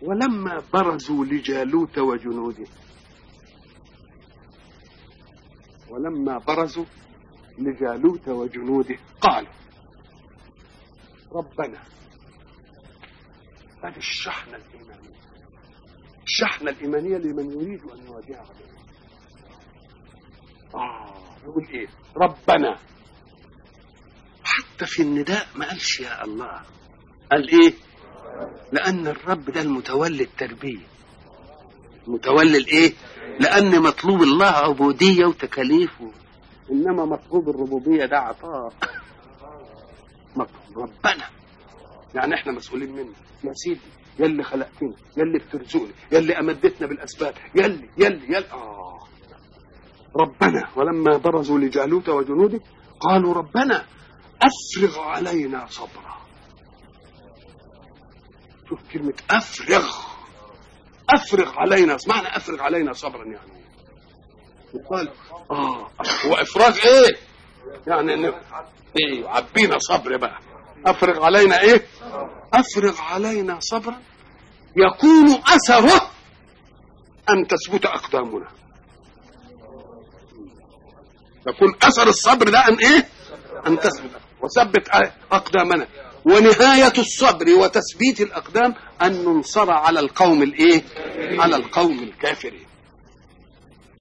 ولما برزوا لجالوت وجنوده ولما برزوا لجالوت وجنوده قالوا ربنا هذه الشحنة الإيمانية الشحنة الإيمانية لمن يريد أن يواجهها غدا آه يقول إيه ربنا حتى في النداء ما قالش يا الله قال إيه لأن الرب ده المتولي التربية متولي الإيه لأن مطلوب الله عبودية وتكاليف و- إنما مطلوب الربوبية ده عطاء مطلوب ربنا يعني احنا مسؤولين منه يا سيدي يا اللي خلقتنا يا اللي بترزقني يا اللي امدتنا بالاسباب يا اللي يا اللي يا اللي اه ربنا ولما برزوا لجالوت وجنوده قالوا ربنا افرغ علينا صبرا شوف كلمة افرغ افرغ علينا معنى افرغ علينا صبرا يعني يقال اه وافراغ ايه يعني إن ايه عبينا صبر بقى افرغ علينا ايه افرغ علينا صبرا يكون اثره ان تثبت اقدامنا يكون اثر الصبر ده ان ايه ان تثبت وثبت اقدامنا ونهاية الصبر وتثبيت الأقدام أن ننصر على القوم الإيه؟ على القوم الكافرين.